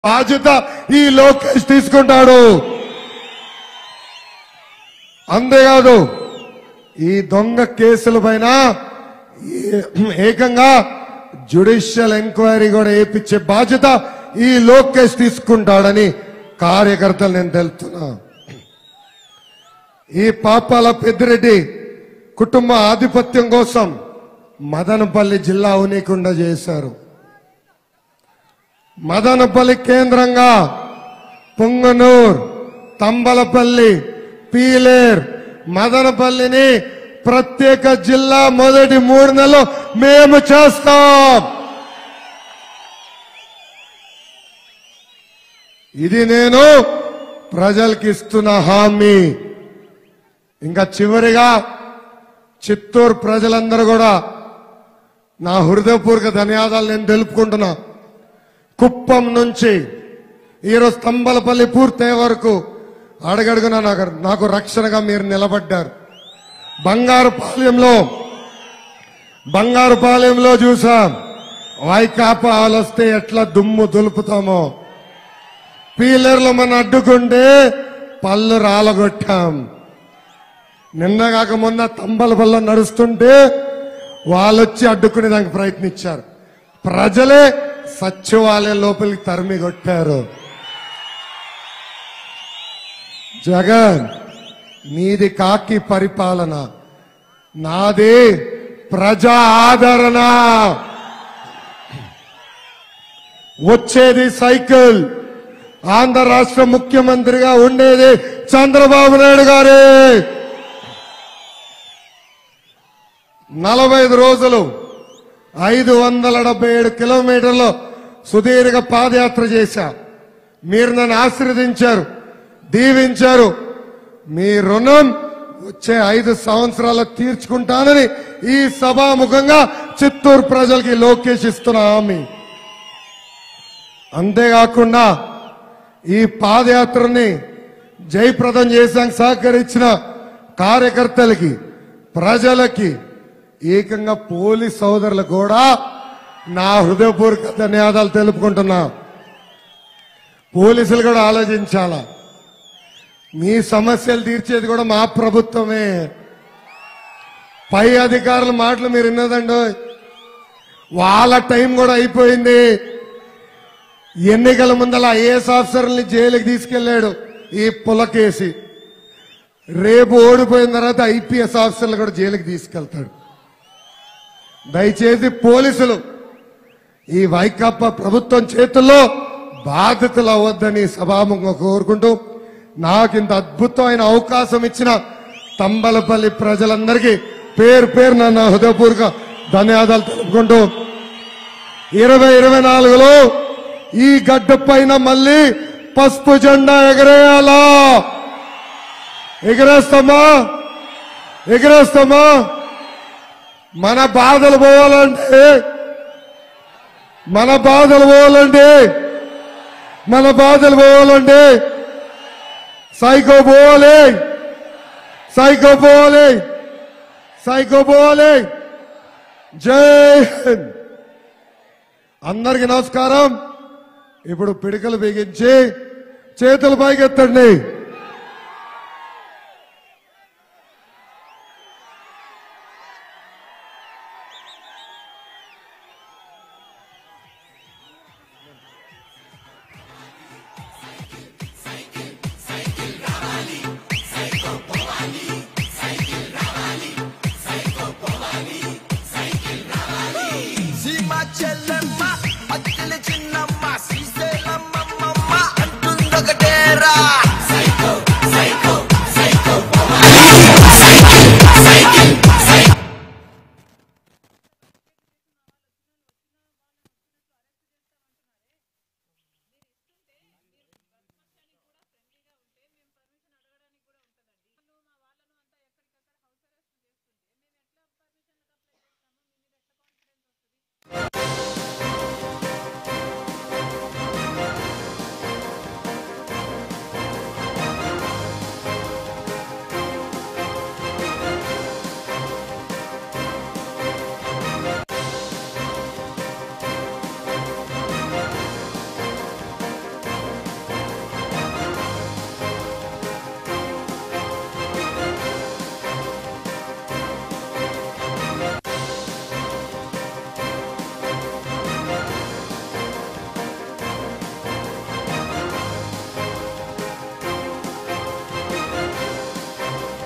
బాధ్యత ఈ లోకేష్ తీసుకుంటాడు అంతేకాదు ఈ దొంగ కేసుల పైన ఏ- ఏకంగా జ్యుడిషియల్ ఎంక్వైరీ కూడా వేయించే బాధ్యత ఈ లోకేష్ తీసుకుంటాడని కార్యకర్తలు నేను తెలుపుతున్నా ఈ పాపాల పెద్దిరెడ్డి కుటుంబ ఆధిపత్యం కోసం మదనపల్లి జిల్లా ఉనికుండా చేశారు మదనపల్లి కేంద్రంగా పుంగనూర్ తంబలపల్లి పీలేర్ మదనపల్లిని ప్రత్యేక జిల్లా మొదటి మూడు నెలలు మేము చేస్తాం ఇది నేను ప్రజలకి ఇస్తున్న హామీ ఇంకా చివరిగా చిత్తూరు ప్రజలందరూ కూడా నా హృదయపూర్వక ధన్యవాదాలు నేను తెలుపుకుంటున్నా కుప్పం నుంచి ఈరోజు స్తంభలపల్లి పూర్తయ్యే వరకు అడగడుగున నాకు నాకు రక్షణగా మీరు నిలబడ్డారు బంగారుపాలెంలో బంగారుపాలెంలో చూసాం వైకాపా వాళ్ళు వస్తే ఎట్లా దుమ్ము దులుపుతామో పీలర్లు మన అడ్డుకుంటే పళ్ళు రాలగొట్టాం నిన్న కాక మొన్న తంబల వల్ల నడుస్తుంటే వాళ్ళొచ్చి అడ్డుకునే దానికి ప్రయత్నించారు ప్రజలే సచివాలయం లోపలికి తరిమి కొట్టారు జగన్ నీది కాకి పరిపాలన నాది ప్రజా ఆదరణ వచ్చేది సైకిల్ ఆంధ్ర రాష్ట్ర ముఖ్యమంత్రిగా ఉండేది చంద్రబాబు నాయుడు గారే నలభై ఐదు రోజులు ఐదు వందల డెబ్బై ఏడు కిలోమీటర్లు సుదీర్ఘ పాదయాత్ర చేశా మీరు నన్ను ఆశీర్వదించారు దీవించారు మీ రుణం వచ్చే ఐదు సంవత్సరాలు తీర్చుకుంటానని ఈ సభాముఖంగా చిత్తూరు ప్రజలకి లోకేష్ ఇస్తున్న హామీ అంతేకాకుండా ఈ పాదయాత్రని జయప్రదం చేసాక సహకరించిన కార్యకర్తలకి ప్రజలకి ఏకంగా పోలీస్ సోదరులకు కూడా నా హృదయపూర్వక ధన్యవాదాలు తెలుపుకుంటున్నా పోలీసులు కూడా ఆలోచించాలా మీ సమస్యలు తీర్చేది కూడా మా ప్రభుత్వమే పై అధికారుల మాటలు మీరు విన్నదండి వాళ్ళ టైం కూడా అయిపోయింది ఎన్నికల ముందల ఐఏఎస్ ఆఫీసర్ని జైలుకి తీసుకెళ్లాడు ఈ పులకేసి రేపు ఓడిపోయిన తర్వాత ఐపీఎస్ ఆఫీసర్లు కూడా జైలుకి తీసుకెళ్తాడు దయచేసి పోలీసులు ఈ వైకాపా ప్రభుత్వం చేతుల్లో బాధితులు అవ్వద్దని సభాముఖంగా కోరుకుంటూ నాకు ఇంత అద్భుతమైన అవకాశం ఇచ్చిన తంబలపల్లి ప్రజలందరికీ పేరు పేరు నా హృదయపూర్వక ధన్యవాదాలు తెలుపుకుంటూ ఇరవై ఇరవై నాలుగులో ఈ గడ్డ పైన మళ్ళీ పసుపు జెండా ఎగరేయాలా ఎగరేస్తామా ఎగరేస్తామా మన బాధలు పోవాలంటే మన బాధలు పోవాలంటే మన బాధలు పోవాలంటే సైకో పోవాలి సైకో పోవాలి సైకో పోవాలి జై హింద్ అందరికి నమస్కారం ఇప్పుడు పిడికలు బిగించి చేతులు పైకెత్తండి